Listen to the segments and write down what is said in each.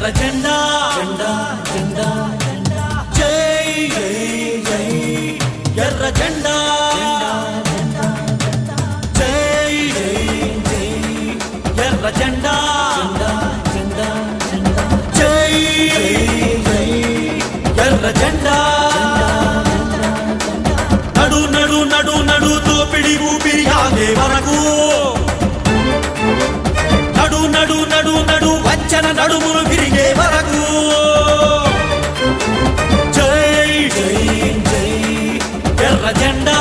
జెండా జెండా జెండా జై జై జై ఎర్ర జెండా జై జై జై ఎర్ర జెండా జై జై ఎర్ర జెండా నడు నడు నడు నడు తోపిడి ఊపిరి ఆగే వరకు నడు నడు నడు నడు వంచన నడుములు విరిగే వరకు జై జై జై ఎర్ర జెండా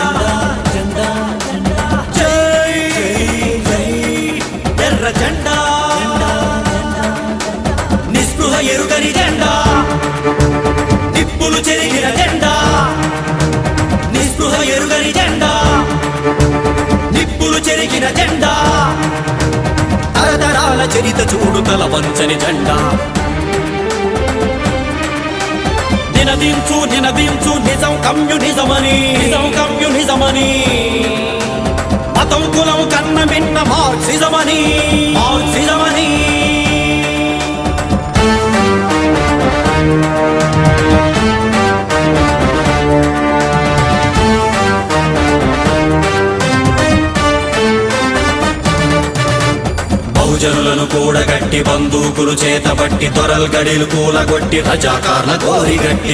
జై జై ఎర్ర జెండా నిస్పృహ ఎరుగని జెండా నిప్పులు చెరిగిన జెండా నిస్పృహ ఎరుగని జెండా నిప్పులు చెరిగిన జెండా తరతరాల చరిత చూడు తల వంచని జెండా నినదించు నినదించు నిజం కమ్యూనిజమని నిజం కమ్యూనిజమని మతం కులం కన్న మిన్న మార్క్సిజమని మార్క్సిజమని బహుజనులను కూడగట్టి బందూకులు చేతబట్టి దొరల్ గడిలు కూలగొట్టి రజాకార్ల గోరిగట్టి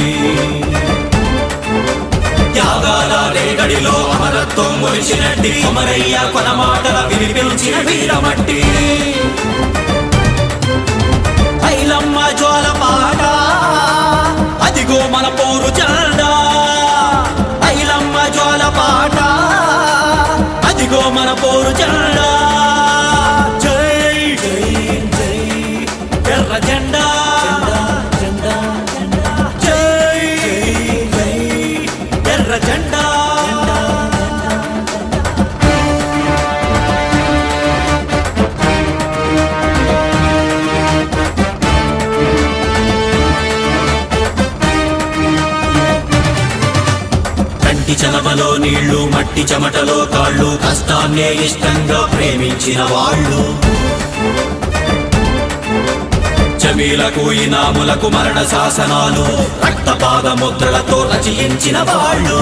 త్యాగాల రేగడిలో అమరత్వం మొలిచినట్టి కొమరయ్య కొన మాటల వినిపించిన వీరమట్టి ఐలమ్మ జ్వాల పాట అదిగో మన పోరు జెండా ఐలమ్మ జ్వాల పాట అదిగో మన పోరు జెండా జై జై జై ఎర్ర జెండా జై జై ఎర్ర జెండా కంటి చెమటలో నీళ్లు మట్టి చెమటలో కాళ్ళు కష్టాన్నే ఇష్టంగా ప్రేమించిన వాళ్ళు జమీలకు ఇనాములకు మరణ శాసనాలు రక్తపాద ముద్రలతో రచయించిన వాళ్ళు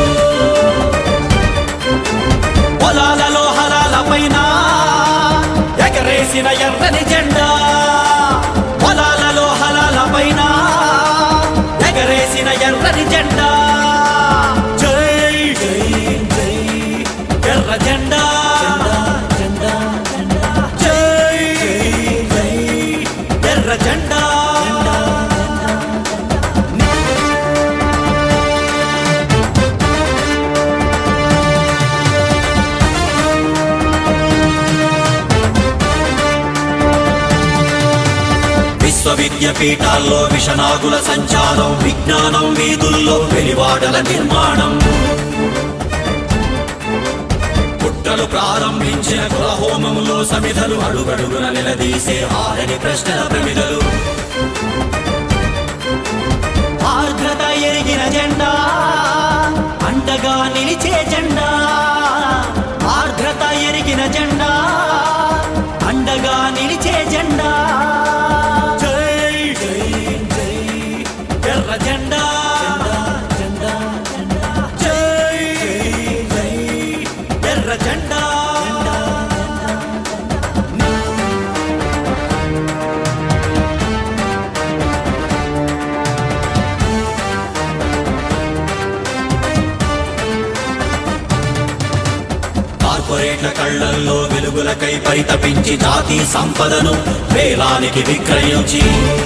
పొలాలలో హలాల పైన ఎగరేసిన ఎర్రని జెండా పొలాలలో హలాల పైన ఎగరేసిన ఎర్రని జెండా జై జై జై ఎర్ర జెండా జై జై ఎర్ర జెండా విశ్వవిద్యాపీఠాల్లో విషనాగుల సంచారం విజ్ఞానం వీధుల్లో వెలివాడల నిర్మాణం పుట్టలు ప్రారంభించిన కులహోమములో సమిధలు అడుగడుగున నిలదీసే ఆరని ప్రశ్నల ప్రమిదలు ఆర్ద్రత ఎరిగిన జెండా అండగా నిలిచే జెండా ఆర్ద్రత ఎరిగిన జెండా అండగా నిలిచే జెండా జై జై జై ఎర్ర జెండా జై జై ఎర్ర జెండా కార్పొరేట్ల కళ్ళల్లో వెలుగులకై పరితపించి జాతి సంపదను వేలానికి విక్రయించి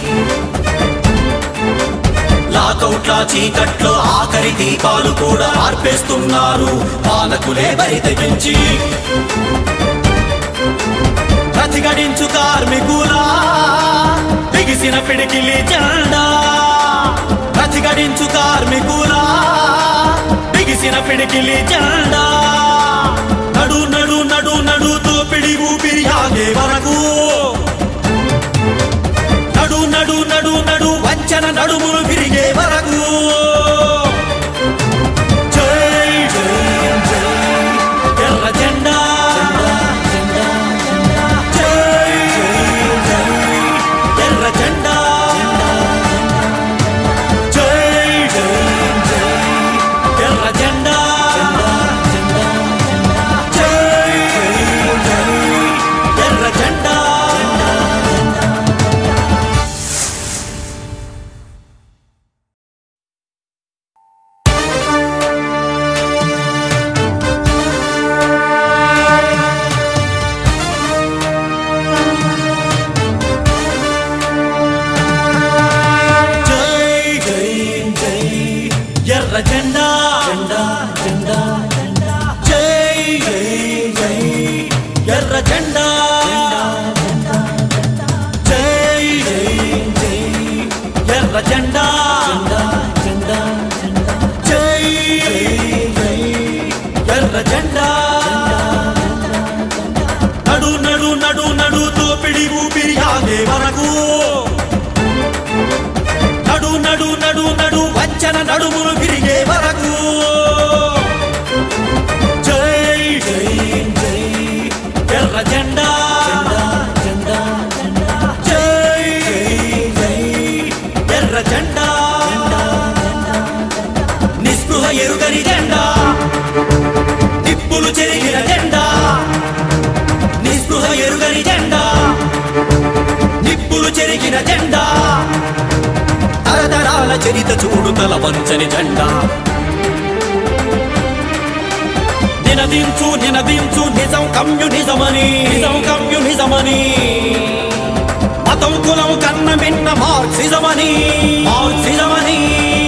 లాకౌట్ల చీకట్లో ఆఖరి దీపాలు కూడా ఆర్పేస్తున్నారు పాలకులే బరి తెగించి ప్రతిఘటించు కార్మికులా బిగిసిన పిడికిలి జెండా ప్రతిఘటించు కార్మికులా బిగిసిన పిడికిలి జెండా నడు నడు నడు నడు తోపిడి ఊపిరి ఆగే వరకు నడు నడు నడు నడు వంచన నడుములు విరిగే వరకు జై జై జై ఎర్ర జెండా జై జై జై ఎర్ర ఎర్ర జెండా జై ఎర్ర జెండా నడు నడు నడు నడు తోపిడి ఊపిరి ఆగే వరకు నడు నడు నడు నడు వంచన నడుములు విరిగే వరకు జై జై జై ఎర్ర జెండా జై జై ఎర్ర జెండా నిస్పృహ ఎరుగని జెండా నిప్పులు చెరిగిన జెండా నిస్పృహ ఎరుగని జెండా నిప్పులు చెరిగిన జెండా తరతరాల చరిత చూడు తల వంచని జెండా నినదించు నినదించు నిజం కమ్యునిజమని నిజం కమ్యునిజమని మతం కులం కన్న మిన్న మార్క్సిజమని మార్క్సిజమని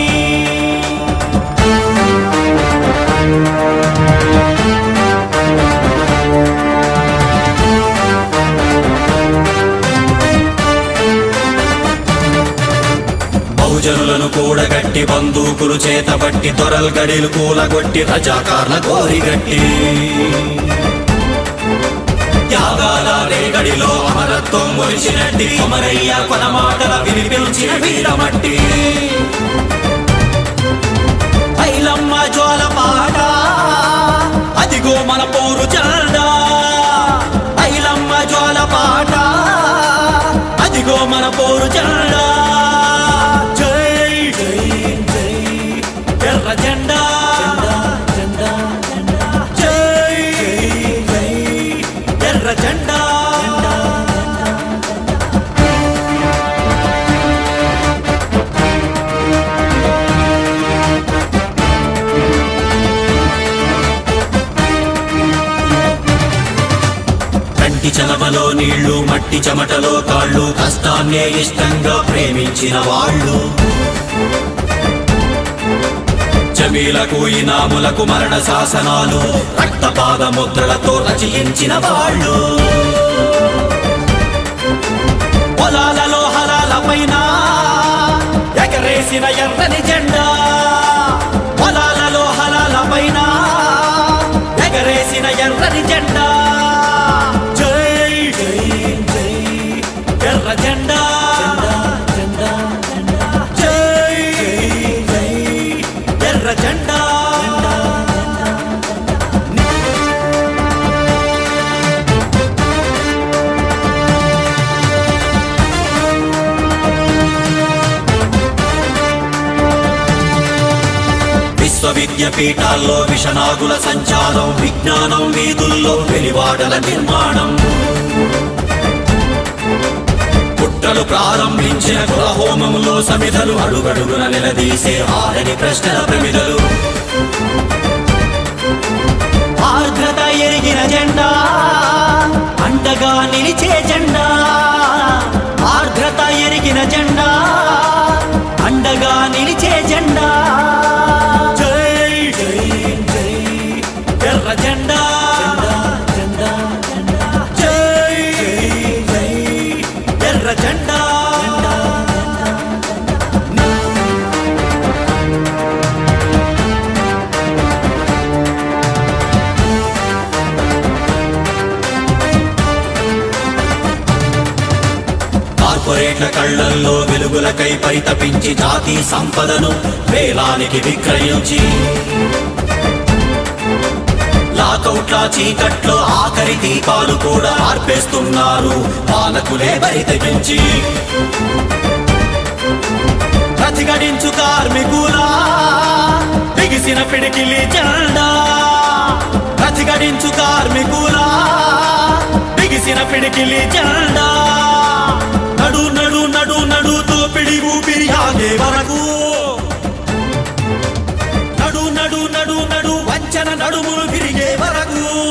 బహుజనులను కూడగట్టి బందూకులు చేతబట్టి తొరల్ గడిలు కూలగొట్టి రజాకార్ల గోరిగట్టి త్యాగాల రేగడిలో అమరత్వం మొలిచినట్టి కొమరయ్య కొన మాటల వినిపించిన వీరమట్టి ఐలమ్మ జ్వాల పాట అదిగో మన పోరు జెండా ఐలమ్మ జ్వాల పాట అదిగో మన పోరు జెండా జై జై జై ఎర్ర జెండా జై జై ఎర్ర జెండా కంటి చలమలో నీళ్లు మట్టి చెమటలో కాళ్ళు కష్టాన్నే ఇష్టంగా ప్రేమించిన వాళ్ళు జమీలకు ఇనాములకు మరణ శాసనాలు రక్తపాద ముద్రలతో రచయించిన వాళ్ళు పొలాలలో హలాల పైన ఎగరేసిన ఎర్రని జెండా పొలాలలో హలాల పైన ఎగరేసిన ఎర్రని జెండా జై జై జై ఎర్ర జెండా జై జై ఎర్ర జెండా విశ్వవిద్యాపీఠాల్లో విషనాగుల సంచారం విజ్ఞానం వీధుల్లో వెలివాడల నిర్మాణం పుట్టలు ప్రారంభించిన కులహోమంలో సమిధలు అడుగడుగున నిలదీసే ఆరని ప్రశ్నల ప్రమిదలు ఆర్ద్రత ఎరిగిన జెండా అండగా నిలిచే జెండా ఆర్ద్రత ఎరిగిన జెండా అండగా నిలిచే జెండా జై జై జై ఎర్ర జెండా జై జై ఎర్ర జెండా కార్పొరేట్ల కళ్ళల్లో వెలుగులకై పరితపించి జాతి సంపదను వేలానికి విక్రయించి లాకౌట్ల చీకట్లో ఆఖరి దీపాలు కూడా ఆర్పేస్తున్నారు పాలకులే బరి తెగించి ప్రతిఘటించు కార్మికులా బిగిసిన పిడికిలి జెండా ప్రతిఘటించు కార్మికులా బిగిసిన పిడికిలి జెండా నడు నడు నడు నడు తోపిడి ఊపిరి ఆగే వరకు నడు నడు నడు నడు వంచన నడుములు విరిగే వరకు